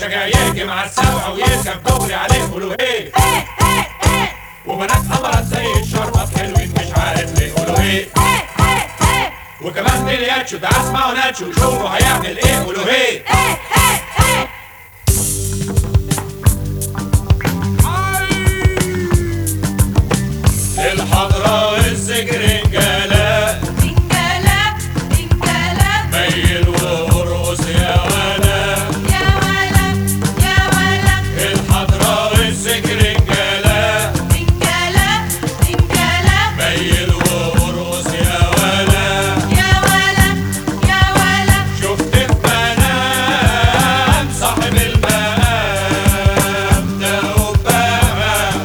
شجاياكي مع السبع ويركب دغري عليه قولوا ايه وبنات قمرات زي الشربات حلوين مش عارف ليه قولوا ايه وكمان بلياتشو ده اسمعوا ناتشو شوفوا هيعمل ايه قولوا ايه الحضرة السجرنجالة ميل وارقص يا ولا الحضرة السجرنجالة ميل وارقص يا ولا شفت في منام صاحب المقام ده قبامة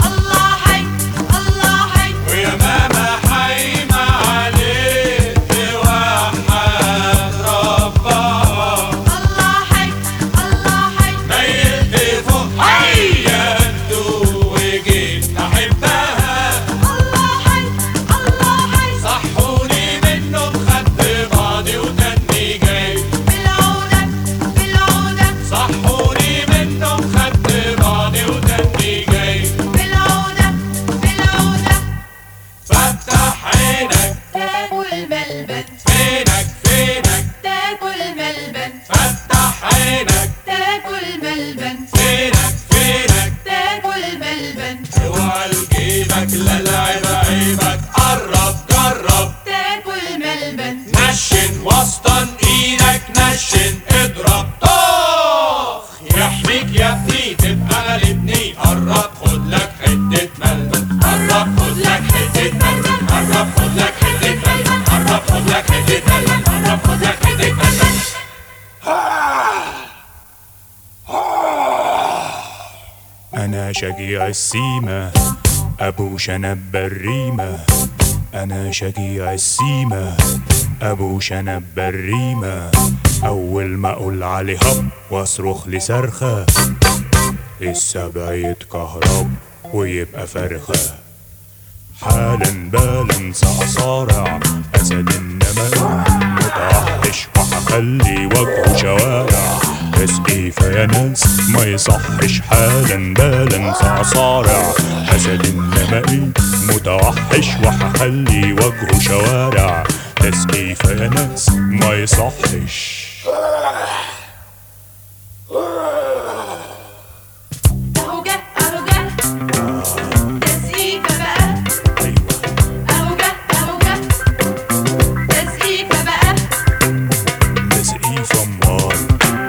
ويا ماما حايمة عليك توحد ربها ميلت فوق حياته وجيت أحبها صحوني منه خدت بعضي وتاني جاي صحوني منه خدت بعضي وتاني جاي فتح عينك الملبن فينك فينك تاكل ملبن فتح عينك تاكل ملبن فينك فينك تاكل ملبن اوعى لجيبك لا لعب عيبك قرب جرب تاكل ملبن نشن وسطن ايدك نشن اضرب طخ يحميك يا ابني تبقى غالبني قرب خد لك حتة ملبن قرب خد لك حتة ملبن قرب خد لك حتة ملبن قرب خد لك حتة ملبن قرب خد لك حتة ملبن أنا شجيع السيمة أبو شنب الريمة أنا شجيع السيمة أبو شنب الريمة أول ما أقول عليه هب وأصرخ لصرخة السبع يتكهرب ويبقى فرخة حالا بالا سأصارع أسد النمر متوحش وهخلي وجهه شوارع تسقيف يا ناس ما يصحش حالا بالا سأصارع أسد النمر متوحش وهخلي وجهه شوارع تسقيف يا ناس ما يصحش اهو جه اهو جه تسقيفة بقى أيوة اهو جه اهو جه تسقيفة بقى تسقيف أمال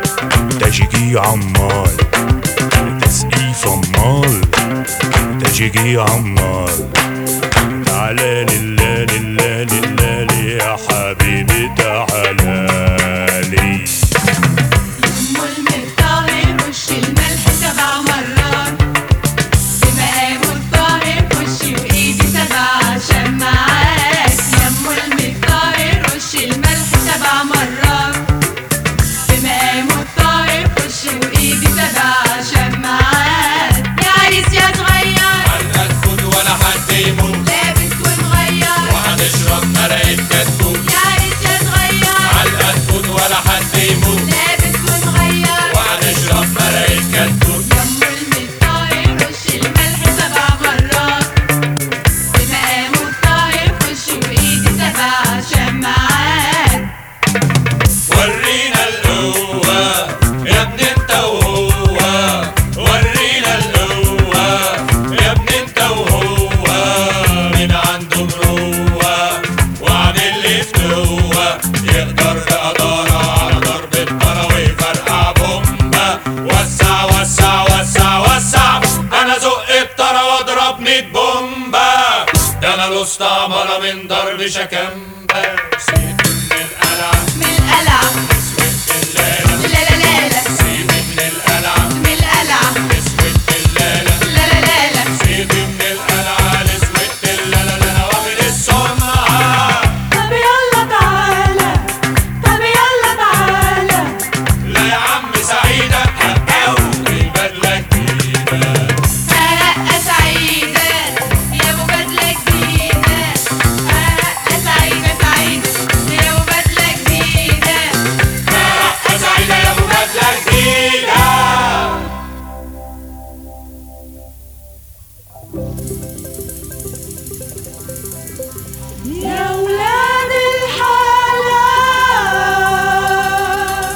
تشجيع أمال تسقيف أمال تشجيع أمال تعالى لله لله لله يا حبيبي تعالى لي ام المطهر وش الملح سبع مرات بمقام الطاهر وشي وايدي سبع شمعات يا ام المطهر وش الملح سبع مرات بمقام الطاهر وشي وايدي سبع شمعات يا عريس يا صغير هنأكل ولا حد يموت لابس ومغير وهنشرب مرقة كتكوت يا عريس يا صغير هنأكل ولا حد يموت لابس ومغير وهنشرب مرقة كتكوت يم المطاهر وش الملح سبع مرات بمقام الطاهر وشي وايدي سبع شمعات ورينا القوة يا ابن انت وهو ورينا القوة يا ابن انت وهو مين عنده مروة وعن اللي فتوة يقدر بقدارة على ضرب الطرا ويفرقع بومبا وسع وسع وسع وسع ده انا زق الطرا واضرب ميت بومبا ده انا لست عمرة من ضرب شكمبا سيت من القلعة من القلعة الليلة لا لا لا لا سيبي من القلعة من القلعة اسود الليلة لا لا لا لا سيبي من القلعة اسود الليلة ده انا واخد السمعة طب يلا تعالى طب يلا تعالى لا يا عم سعيدة أو البدلة جديدة أرقة سعيدة يا أبو بدلة جديدة أرقة سعيدة سعيدة يا أبو بدلة جديدة يا ولاد الحلال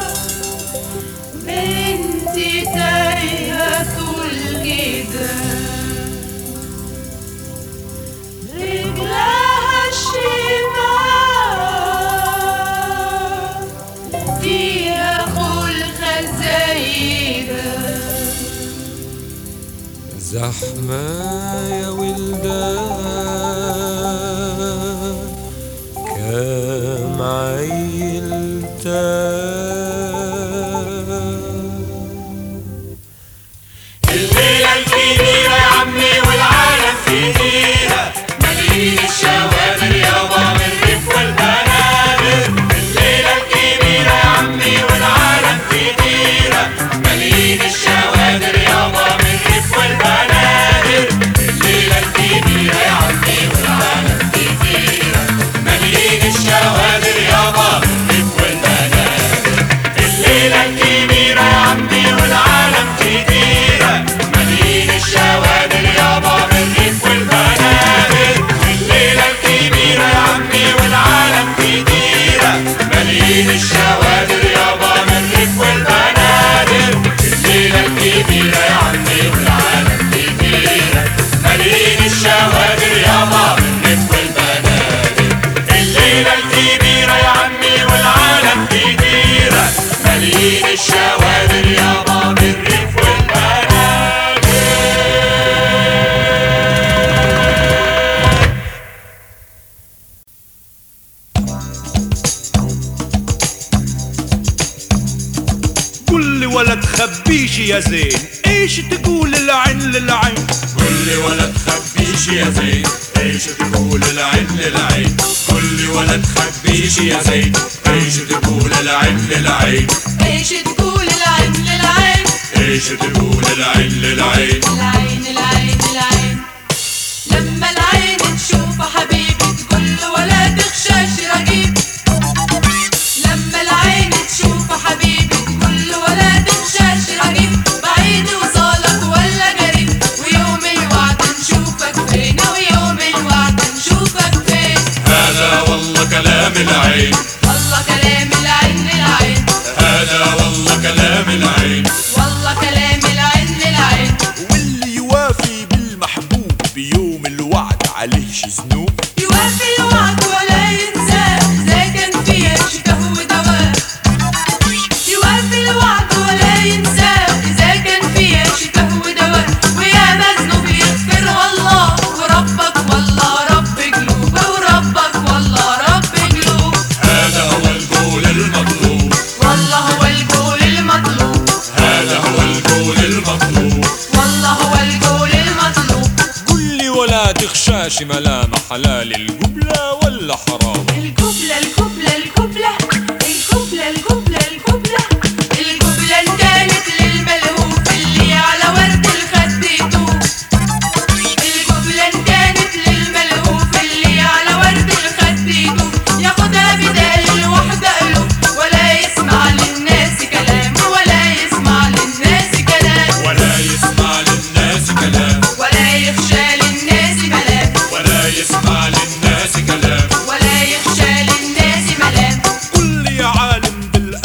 بنتي تايهة الجدال رجلها الشمال فيها خلقة زايدة زحمة يا ولدان كام عيلتان الليلة الكبيرة يا عمي والعالم كبيرة ملايين الشوادر يابا من الريف والبنادر الليلة الكبيرة يا عمي والعالم كبيرة ملايين الشوادر يابا من الريف والبنادر الليلة الكبيرة يا عمي والعالم كبيرة ملايين الشوادر يابا من الريف والبنادر الليلة الكبيرة يا عمي والعالم كبيرة ملايين الشوادر يابا من الريف والبنادر الليلة الكبيرة يا عمي والعالم كبيرة ملايين الشوادر يابا من الريف والبنادر الليلة الكبيرة يا عمي والعالم كبيرة ملايين الشوادر يابا من الريف والبنادر الليلة الكبيرة يا عمي والعالم كبيرة ملايين الشوادر يابا من الريف والبنادر قل لي ولا تخبيش يا زين ايش تقول العين للعين قل لي ولا تخبيش يا زين ايش تقول العين للعين قل لي ولا تخبيش يا زين ايش تقول العين للعين ايش تقول العين للعين ايش تقول العين للعين العين العين العين لما العين تشوف حبيبي تقول له ولا تخشاش رقيب لما العين تشوف حبيبي تقول له ولا تخشاش رقيب بعيد وصالك ولا قريب ويوم الوعد نشوفك فين ويوم الوعد نشوفك فين هذا والله كلام العين والله كلام العين العين هذا والله كلام العين والله كلام العين العين واللي يوافي بالمحبوب بيوم الوعد عليهش ذنوب يوافي الوعد ولا ينساه إذا كان فيها شفاه ودواء يوافي الوعد ولا ينساه إذا كان فيها شفاه ودواء ويا مذنوب يغفر والله وربك والله رب قلوب وربك والله رب قلوب هذا هو القول المطلوب والله هو القول المطلوب هذا هو القول المطلوب والله هو القول المطلوب قل لي ولا تخشاش ملامح حلال القبلة ولا حرام الكبلة الكبلة الكبلة الكبلة الكبلة الكبلة الكبلة إن كانت للملهوف اللي على ورد الخد يدوب الكبلة إن كانت للملهوف اللي على ورد الخد يدوب ياخدها بدال الوحدة قلوب ولا يسمع للناس كلام ولا يسمع للناس كلام ولا يسمع للناس كلام ولا يخشى للناس ملام ولا يسمع للناس كلام ولا يخشى للناس ملام قل لي يا عالم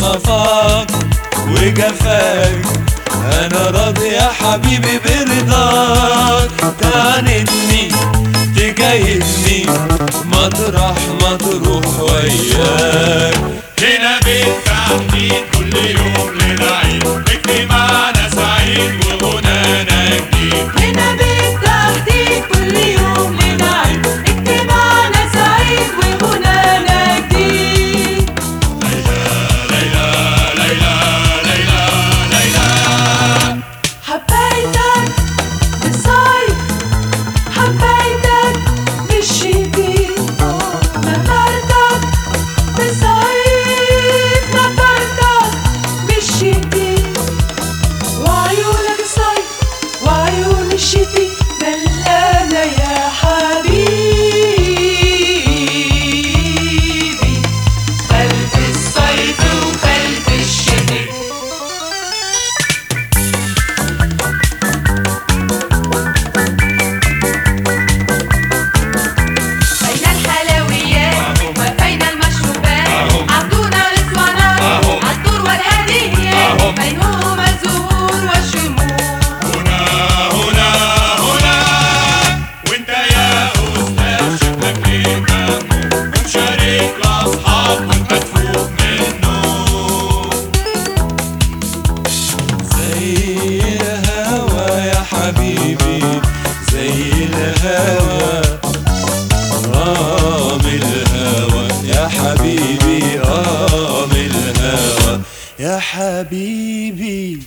صفاك وجفاك انا راضي يا حبيبي برضاك تعاندني تجاهدني مطرح ما تروح وياك هنا بالتحديد كل يوم للعيد اجتماعنا سعيد وغنانا جديد هنا بالتحديد كل يوم لنعيد اجتماعنا سعيد وغنانا جديد حبيتك بالصيف حبيتك بالشتي نظرتك بالصيف نظرتك بالشتي وعيونك الصيف وعيون الشتي ملقانا يا حبيبي خلف الصيف وخلف الشتي بين الحلويات وبين المشروبات عطونا الاسوانات عالدور والهديات بينهما الزهور والشموع هنا هنا هنا وانت يا استاذ شكلك ليه مهموم ومشارك لاصحاب وانت تفوق منه زي الهوى يا حبيبي زي الهوى آه من الهوى يا حبيبي آه من الهوى يا حبيبي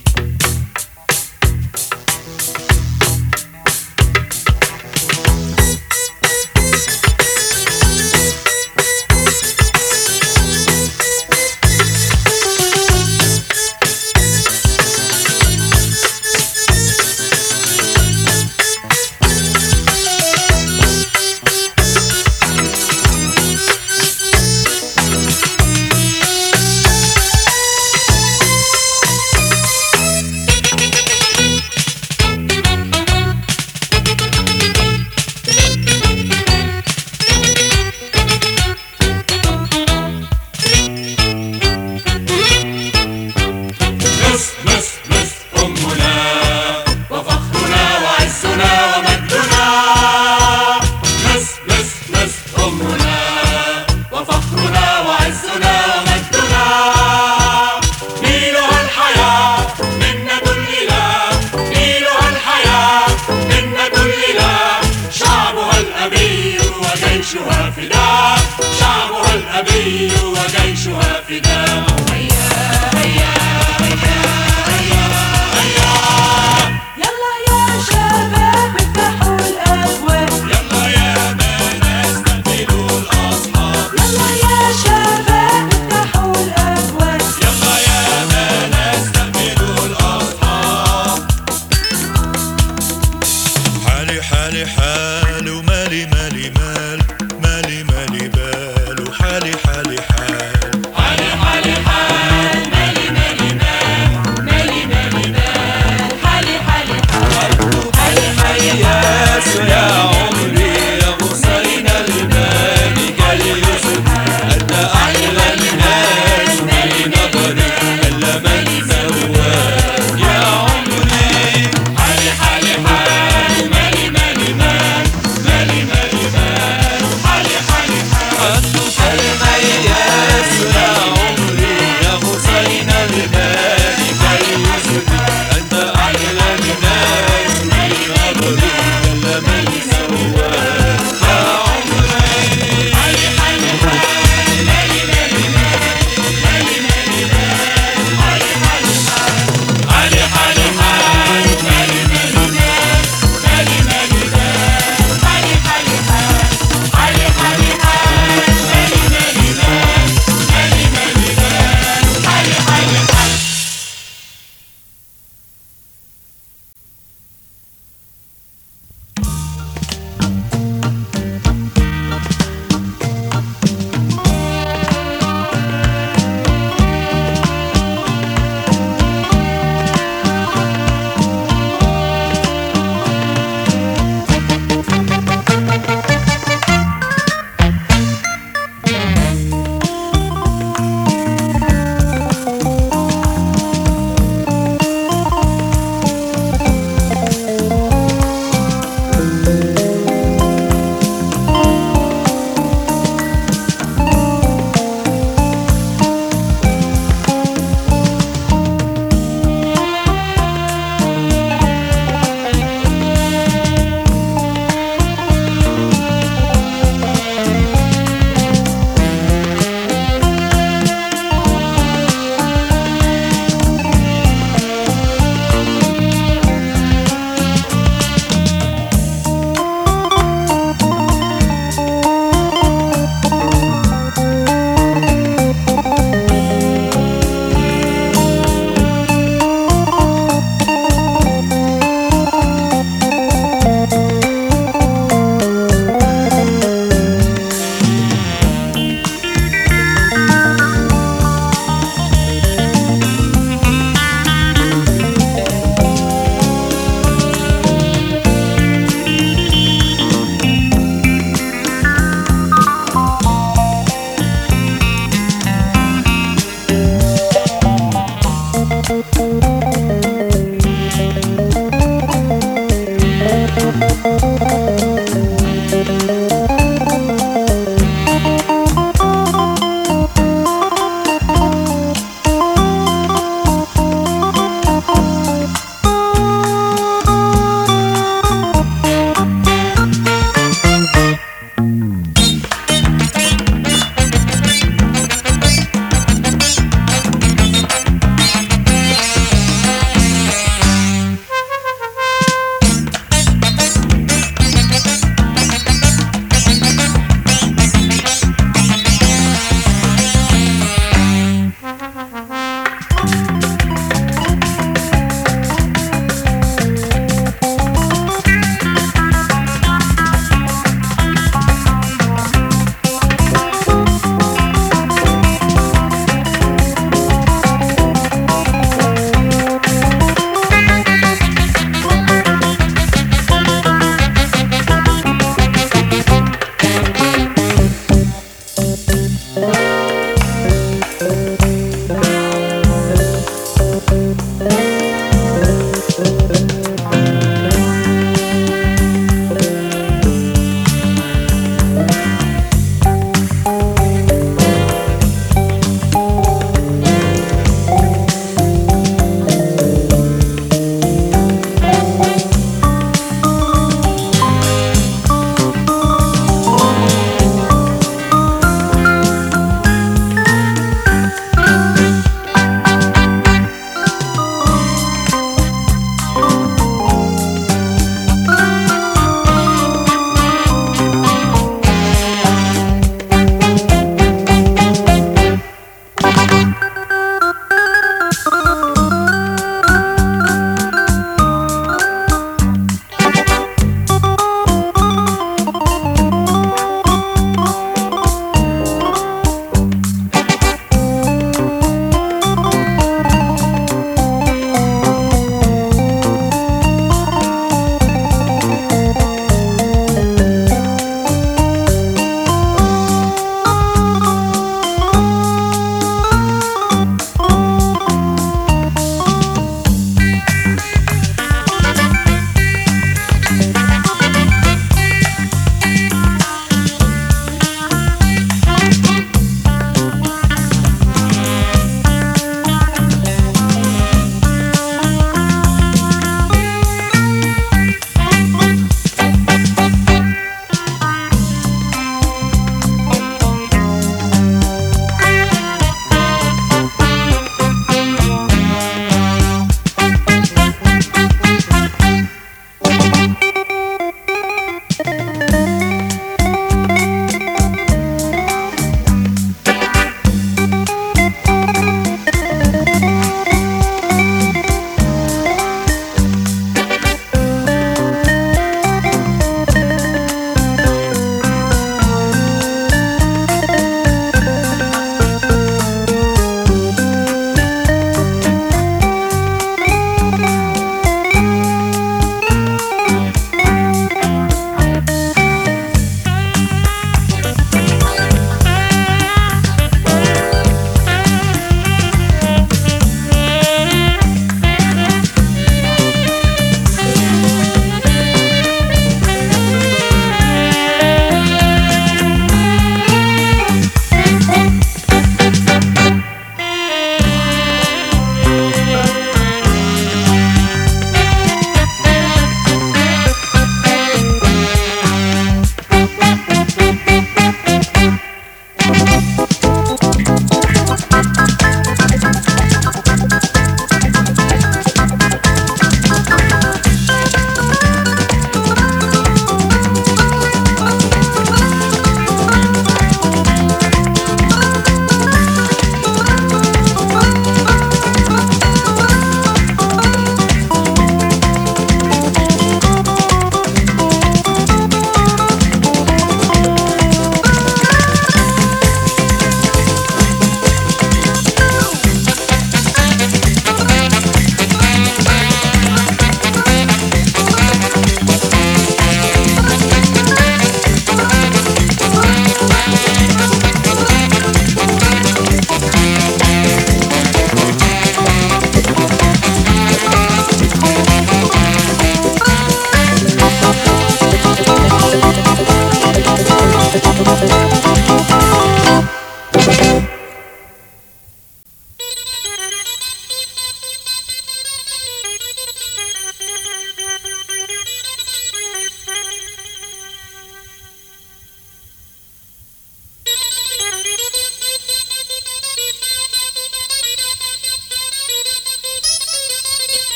مس مس مس أمنا وفخرنا وعزنا ومجدنا مس مس مس أمنا وفخرنا وعزنا ومجدنا نيلها الحياة منا كلنا نيلها الحياة منا كلنا شعبها الأبي وجيشها فداء شعبها الأبي وجيشها فداء يلا يا شباب افتحوا الابواب يلا يا ما نستقبلوا الأصحاب يلا يا شباب افتحوا الابواب يلا يا ما نستقبلوا الأصحاب حالي حالي حال ومالي مالي مال مالي مالي بال وحالي حالي حال حالي حالي حالي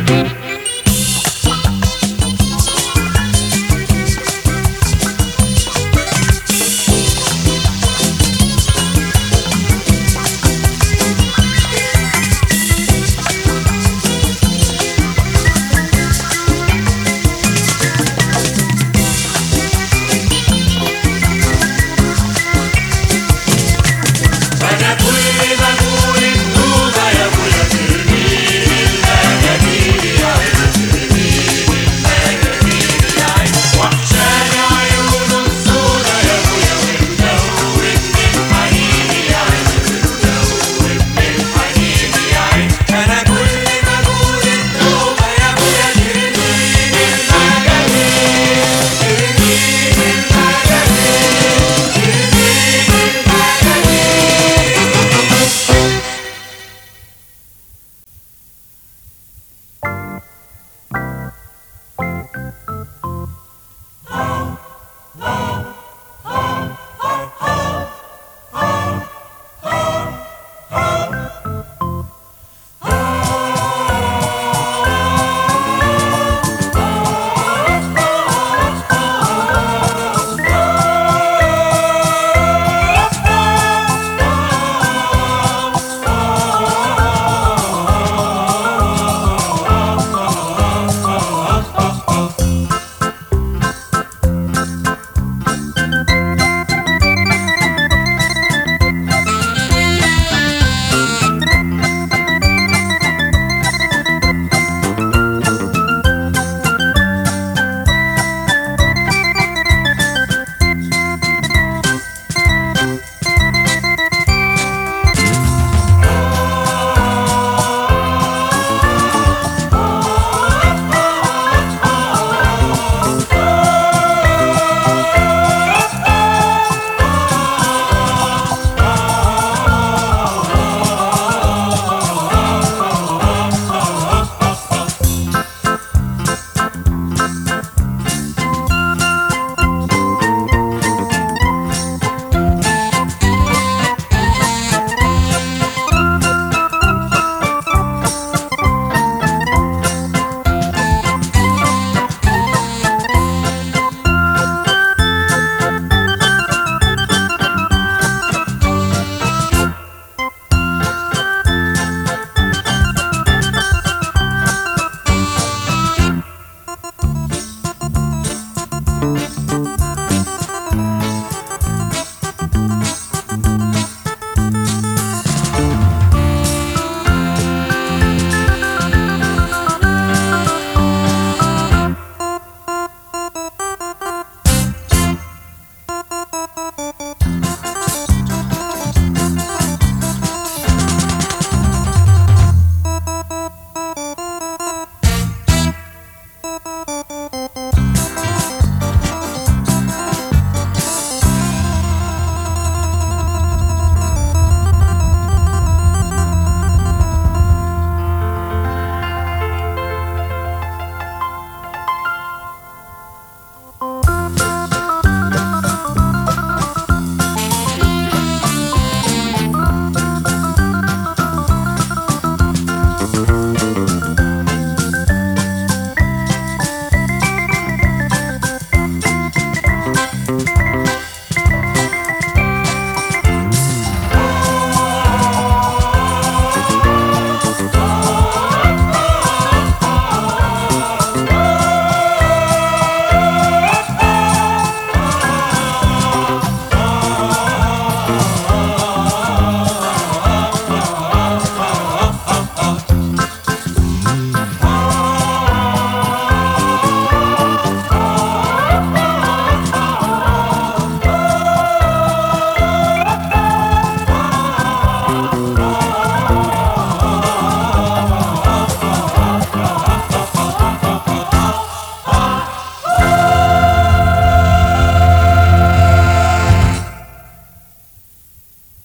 الكبلة